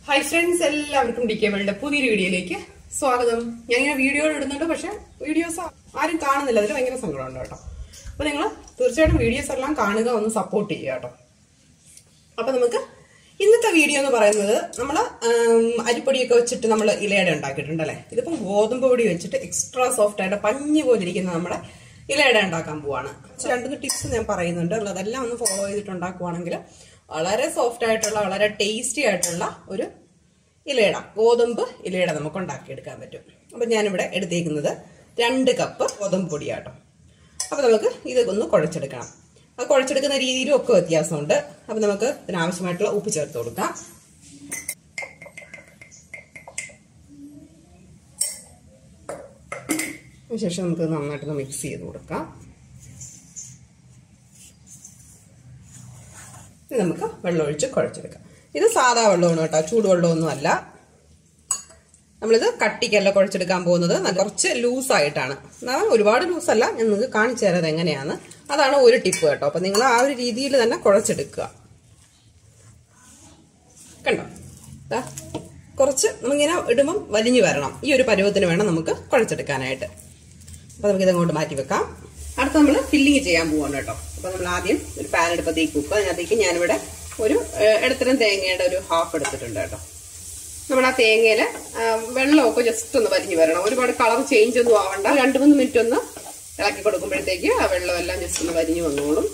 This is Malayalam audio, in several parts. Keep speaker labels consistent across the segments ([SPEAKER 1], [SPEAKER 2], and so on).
[SPEAKER 1] ഹായ് ഫ്രണ്ട്സ് എല്ലാവർക്കും ഡി കെ വേൾഡ് പുതിയൊരു വീഡിയോയിലേക്ക് സ്വാഗതം ഞാൻ ഇങ്ങനെ വീഡിയോ ഇടുന്നുണ്ട് പക്ഷെ വീഡിയോസ് ആരും കാണുന്നില്ല അതിൽ ഭയങ്കര സങ്കടമുണ്ട് കേട്ടോ അപ്പൊ നിങ്ങൾ തീർച്ചയായിട്ടും വീഡിയോസ് എല്ലാം കാണുക ഒന്ന് സപ്പോർട്ട് ചെയ്യുക കേട്ടോ അപ്പൊ നമുക്ക് ഇന്നത്തെ വീഡിയോ എന്ന് പറയുന്നത് നമ്മൾ അരിപ്പൊടിയൊക്കെ വെച്ചിട്ട് നമ്മൾ ഇലയട ഉണ്ടാക്കിയിട്ടുണ്ടല്ലേ ഇതിപ്പം ഗോതമ്പ് പൊടി വെച്ചിട്ട് എക്സ്ട്രാ സോഫ്റ്റ് ആയിട്ട് പഞ്ഞി പോലെ ഇരിക്കുന്ന നമ്മുടെ ഇലയട ഉണ്ടാക്കാൻ പോവാണ് രണ്ടു ടിപ്സ് ഞാൻ പറയുന്നുണ്ട് അതെല്ലാം ഒന്ന് ഫോളോ ചെയ്തിട്ട് ഉണ്ടാക്കുവാണെങ്കിൽ വളരെ സോഫ്റ്റ് ആയിട്ടുള്ള വളരെ ടേസ്റ്റി ആയിട്ടുള്ള ഒരു ഇലയട ഗോതമ്പ് ഇലയട നമുക്ക് ഉണ്ടാക്കിയെടുക്കാൻ പറ്റും അപ്പൊ ഞാനിവിടെ എടുത്തേക്കുന്നത് രണ്ട് കപ്പ് ഗോതമ്പ് പൊടിയാട്ടോ അപ്പൊ നമുക്ക് ഇതൊന്ന് കുഴച്ചെടുക്കണം അത് കുഴച്ചെടുക്കുന്ന രീതിയിലും ഒക്കെ വ്യത്യാസമുണ്ട് അപ്പൊ നമുക്ക് ഇതിനാവശ്യമായിട്ടുള്ള ഉപ്പ് ചേർത്ത് കൊടുക്കാം അതിനുശേഷം നമുക്ക് നന്നായിട്ടൊന്ന് മിക്സ് ചെയ്ത് കൊടുക്കാം ഇത് നമുക്ക് വെള്ളമൊഴിച്ച് കുഴച്ചെടുക്കാം ഇത് സാധാ വെള്ളമാണ് കേട്ടോ ചൂടുവെള്ളമൊന്നും അല്ല നമ്മളിത് കട്ടിക്കല്ല കുഴച്ചെടുക്കാൻ പോകുന്നത് കുറച്ച് ലൂസായിട്ടാണ് എന്നാൽ ഒരുപാട് ലൂസല്ല ഞാൻ നിങ്ങൾക്ക് കാണിച്ചു തരാം എങ്ങനെയാണ് അതാണ് ഒരു ടിപ്പ് കേട്ടോ അപ്പൊ നിങ്ങൾ ആ ഒരു രീതിയിൽ തന്നെ കുഴച്ചെടുക്കുക കണ്ടോ കുറച്ച് നമ്മളിങ്ങനെ ഇടുമ്പം വലിഞ്ഞു വരണം ഈ ഒരു പരുവത്തിന് വേണം നമുക്ക് കുഴച്ചെടുക്കാനായിട്ട് അപ്പൊ നമുക്കിത് അങ്ങോട്ട് മാറ്റി വെക്കാം അടുത്ത നമ്മൾ ഫില്ലിങ് ചെയ്യാൻ പോവാണ് കേട്ടോ അപ്പൊ നമ്മൾ ആദ്യം ഒരു പാൻ എടുപ്പത്തേക്ക് വെക്കുക അതിനകത്തേക്ക് ഞാനിവിടെ ഒരു ഇടത്തരം തേങ്ങയുടെ ഒരു ഹാഫ് എടുത്തിട്ടുണ്ട് കേട്ടോ നമ്മൾ ആ തേങ്ങയില് വെള്ളമൊക്കെ ജസ്റ്റ് ഒന്ന് വലിഞ്ഞു വരണം ഒരുപാട് കളർ ചേഞ്ച് ഒന്നും ആവണ്ട രണ്ട് മൂന്ന് മിനിറ്റ് ഒന്ന് ഇളക്കി കൊടുക്കുമ്പോഴത്തേക്ക് ആ വെള്ളമെല്ലാം ജസ്റ്റ് ഒന്ന് വലിഞ്ഞു വന്നോളും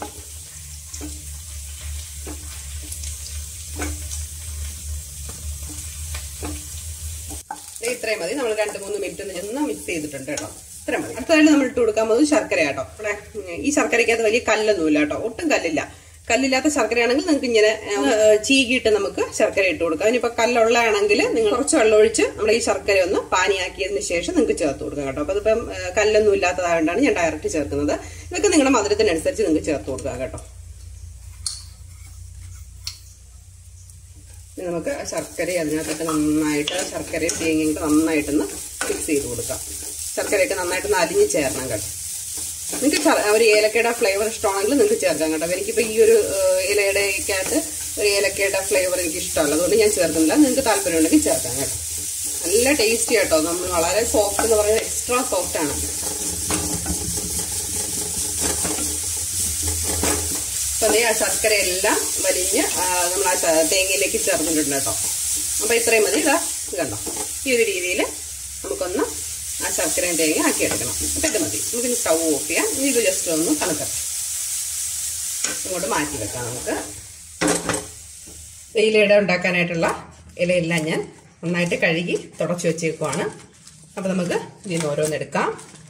[SPEAKER 1] ഇത്രയും മതി നമ്മൾ രണ്ട് മൂന്ന് മിനിറ്റ് ഒന്ന് ചെന്ന് മിക്സ് ചെയ്തിട്ടുണ്ട് കേട്ടോ ഇത്ര മതി അടുത്തതായിട്ട് നമ്മൾ ഇട്ട് കൊടുക്കാൻ പോകുന്നത് ശർക്കര കേട്ടോ ഇവിടെ ഈ ശർക്കരയ്ക്കകത്ത് വലിയ കല്ലൊന്നുമില്ല കേട്ടോ ഒട്ടും കല്ലില്ല കല്ലില്ലാത്ത ശർക്കരയാണെങ്കിൽ നിങ്ങൾക്ക് ഇങ്ങനെ ചീകിയിട്ട് നമുക്ക് ശർക്കര ഇട്ട് കൊടുക്കാം അതിനിപ്പോ കല്ലുള്ളതാണെങ്കിൽ നിങ്ങൾ കുറച്ച് വെള്ളം ഒഴിച്ച് നമ്മുടെ ഈ ശർക്കര ഒന്ന് പാനിയാക്കിയതിന് ശേഷം നിങ്ങൾക്ക് ചേർത്ത് കൊടുക്കാം കേട്ടോ അപ്പൊ അതിപ്പം കല്ലൊന്നും ഇല്ലാത്തതായതുകൊണ്ടാണ് ഞാൻ ഡയറക്റ്റ് ചേർക്കുന്നത് ഇതൊക്കെ നിങ്ങളുടെ മധുരത്തിനനുസരിച്ച് നിങ്ങൾക്ക് ചേർത്ത് കൊടുക്കാം കേട്ടോ നമുക്ക് ശർക്കര അതിനകത്തൊക്കെ നന്നായിട്ട് ശർക്കരയും തേങ്ങയും നന്നായിട്ടൊന്ന് മിക്സ് ചെയ്ത് കൊടുക്കാം ശർക്കരയൊക്കെ നന്നായിട്ടൊന്ന് അരിഞ്ഞ് ചേരണം കേട്ടോ നിങ്ങൾക്ക് ഒരു ഏലക്കയുടെ ഫ്ലേവർ ഇഷ്ടമാണെങ്കിൽ നിങ്ങൾക്ക് ചേർക്കാം കേട്ടോ എനിക്കിപ്പോൾ ഈ ഒരു ഇലയുടെക്കകത്ത് ഒരു ഏലക്കയുടെ ഫ്ലേവർ എനിക്ക് ഇഷ്ടമല്ല അതുകൊണ്ട് ഞാൻ ചേർക്കുന്നില്ല നിങ്ങൾക്ക് താല്പര്യം ഉണ്ടെങ്കിൽ ചേർക്കാം കേട്ടോ നല്ല ടേസ്റ്റി കേട്ടോ നമ്മൾ വളരെ സോഫ്റ്റ് എന്ന് പറയുന്നത് എക്സ്ട്രാ സോഫ്റ്റ് ആണ് അപ്പൊ അതേ ആ ശർക്കര എല്ലാം വലിഞ്ഞ് നമ്മൾ ആ തേങ്ങയിലേക്ക് ചേർന്നിട്ടുണ്ട് കേട്ടോ അപ്പൊ ഇത്രയും മതി ഇതാ ഇത് കണ്ടോ ഈ ഒരു രീതിയിൽ നമുക്കൊന്ന് ആ ശർക്കരയും തേങ്ങ ആക്കിയെടുക്കണം അപ്പം ഇത് മതി നമുക്കിനി സ്റ്റൗ ഓഫ് ചെയ്യാം ഇത് ജസ്റ്റ് ഒന്ന് തണുക്കട്ടെ ഇങ്ങോട്ട് മാറ്റി വെക്കാം നമുക്ക് ഇലയുടെ ഉണ്ടാക്കാനായിട്ടുള്ള ഇലയെല്ലാം ഞാൻ നന്നായിട്ട് കഴുകി തുടച്ചു വെച്ചേക്കുവാണ് അപ്പം നമുക്ക് ഇതിൽ നിന്ന് ഓരോന്നെടുക്കാം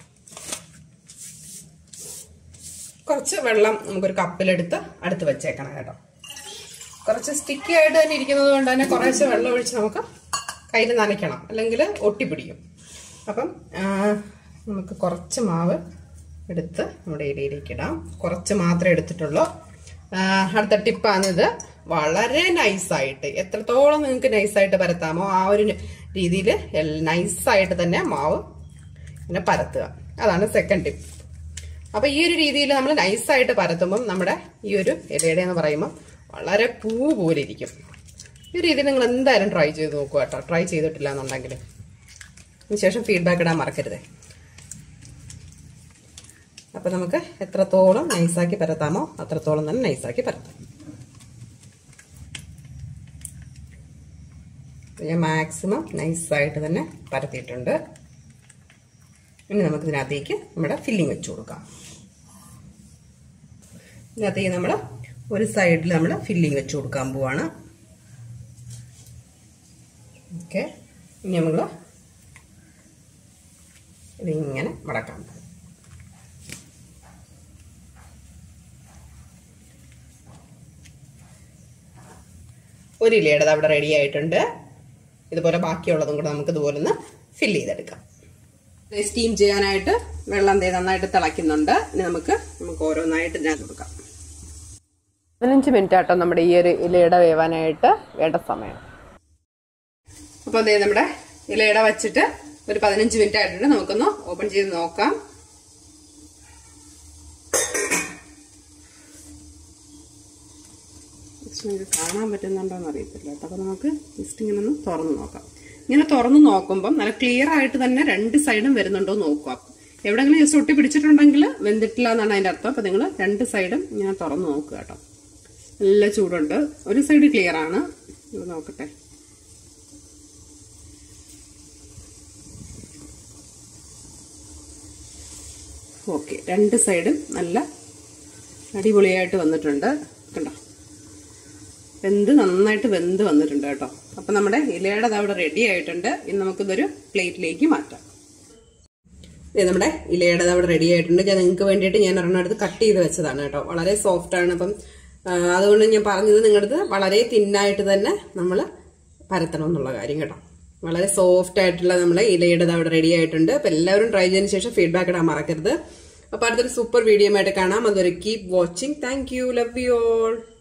[SPEAKER 1] കുറച്ച് വെള്ളം നമുക്കൊരു കപ്പിലെടുത്ത് അടുത്ത് വെച്ചേക്കണം കേട്ടോ കുറച്ച് സ്റ്റിക്കി ആയിട്ട് തന്നെ ഇരിക്കുന്നത് കൊണ്ട് തന്നെ കുറേശ്ശെ വെള്ളം ഒഴിച്ച് നമുക്ക് കയ്യിൽ നനയ്ക്കണം അല്ലെങ്കിൽ ഒട്ടിപ്പിടിക്കും അപ്പം നമുക്ക് കുറച്ച് മാവ് എടുത്ത് നമ്മുടെ ഇലയിലേക്ക് ഇടാം കുറച്ച് മാത്രമേ എടുത്തിട്ടുള്ളൂ അടുത്ത ടിപ്പാണിത് വളരെ നൈസായിട്ട് എത്രത്തോളം നിങ്ങൾക്ക് നൈസായിട്ട് പരത്താമോ ആ ഒരു രീതിയിൽ നൈസായിട്ട് തന്നെ മാവ് ഇങ്ങനെ പരത്തുക അതാണ് സെക്കൻഡ് ടിപ്പ് അപ്പൊ ഈ ഒരു രീതിയിൽ നമ്മൾ നൈസായിട്ട് പരത്തുമ്പം നമ്മുടെ ഈ ഒരു ഇലയുടെ എന്ന് പറയുമ്പോൾ വളരെ പൂ പോലെ ഇരിക്കും ഈ രീതിയിൽ നിങ്ങൾ എന്തായാലും ട്രൈ ചെയ്ത് നോക്കുക കേട്ടോ ട്രൈ ചെയ്തിട്ടില്ല എന്നുണ്ടെങ്കിൽ അതിനുശേഷം ഫീഡ്ബാക്ക് ഇടാൻ മറക്കരുത് അപ്പൊ നമുക്ക് എത്രത്തോളം നൈസാക്കി പരത്താമോ അത്രത്തോളം തന്നെ നൈസാക്കി പരത്താം ഞാൻ മാക്സിമം നൈസായിട്ട് തന്നെ പരത്തിയിട്ടുണ്ട് ഇനി നമുക്ക് ഇതിനകത്തേക്ക് നമ്മുടെ ഫില്ലിങ് വെച്ച് കൊടുക്കാം ഇതിനകത്തേക്ക് നമ്മൾ ഒരു സൈഡിൽ നമ്മൾ ഫില്ലിങ് വെച്ച് കൊടുക്കാൻ പോവാണ് ഓക്കെ ഇനി നമ്മൾ ഇതിങ്ങനെ മടക്കാം ഒരു ഇലയുടെ അവിടെ റെഡി ആയിട്ടുണ്ട് ഇതുപോലെ ബാക്കിയുള്ളതും കൂടെ നമുക്ക് ഇതുപോലെ ഒന്ന് ഫില്ല് ചെയ്തെടുക്കാം സ്റ്റീം ചെയ്യാനായിട്ട് വെള്ളം നന്നായിട്ട് തിളയ്ക്കുന്നുണ്ട് ഇനി നമുക്ക് നമുക്ക് ഓരോന്നായിട്ട് ഞാൻ കൊടുക്കാം പതിനഞ്ച് മിനിറ്റ് ആട്ടോ നമ്മുടെ ഈ ഒരു ഇലയുടെ വേവാനായിട്ട് വേണ്ട സമയം അപ്പോൾ അതേ നമ്മുടെ ഇലയുടെ വെച്ചിട്ട് ഒരു പതിനഞ്ച് മിനിറ്റ് ആയിട്ടുണ്ട് നമുക്കൊന്ന് ഓപ്പൺ ചെയ്ത് നോക്കാം നിങ്ങൾക്ക് കാണാൻ പറ്റുന്നുണ്ടോ എന്ന് അറിയത്തില്ല കേട്ടോ അപ്പോൾ നമുക്ക് ജസ്റ്റ് ഇങ്ങനെ ഒന്ന് തുറന്ന് നോക്കാം ഇങ്ങനെ തുറന്ന് നോക്കുമ്പം നല്ല ക്ലിയർ ആയിട്ട് തന്നെ രണ്ട് സൈഡും വരുന്നുണ്ടോ എന്ന് നോക്കുക എവിടെങ്കിലും ജസ്റ്റ് ഒട്ടി പിടിച്ചിട്ടുണ്ടെങ്കിൽ വെന്തിട്ടില്ല എന്നാണ് അതിന്റെ അർത്ഥം അപ്പോൾ നിങ്ങൾ രണ്ട് സൈഡും ഇങ്ങനെ തുറന്ന് നോക്കുക കേട്ടോ നല്ല ചൂടുണ്ട് ഒരു സൈഡ് ക്ലിയർ ആണ് ഇത് നോക്കട്ടെ ഓക്കെ രണ്ട് സൈഡും നല്ല അടിപൊളിയായിട്ട് വന്നിട്ടുണ്ട് കണ്ടോ വെന്ത് നന്നായിട്ട് വെന്ത് വന്നിട്ടുണ്ട് കേട്ടോ അപ്പൊ നമ്മുടെ ഇലയുടെ അത് അവിടെ റെഡി ആയിട്ടുണ്ട് ഇനി നമുക്കിതൊരു പ്ലേറ്റിലേക്ക് മാറ്റാം ഇത് നമ്മുടെ ഇലയുടെ അവിടെ റെഡി ആയിട്ടുണ്ട് ഞാൻ നിങ്ങൾക്ക് വേണ്ടിയിട്ട് ഞാൻ ഒരെണ്ണം എടുത്ത് കട്ട് ചെയ്ത് വെച്ചതാണ് കേട്ടോ വളരെ സോഫ്റ്റ് ആണ് അപ്പം ആ, അതുകൊണ്ട് ഞാൻ പറഞ്ഞത് നിങ്ങളുടെ വളരെ തിന്നായിട്ട് തന്നെ നമ്മൾ പരത്തണം എന്നുള്ള കാര്യം കേട്ടോ വളരെ സോഫ്റ്റ് ആയിട്ടുള്ള നമ്മളെ ഇലയുടെ അവിടെ റെഡി ആയിട്ടുണ്ട് അപ്പൊ എല്ലാവരും ട്രൈ ചെയ്തതിന് ശേഷം ഫീഡ്ബാക്ക് ഇടാൻ മറക്കരുത് അപ്പൊ അടുത്തൊരു സൂപ്പർ വീഡിയോ ആയിട്ട് കാണാം അതൊരു keep watching thank you love you all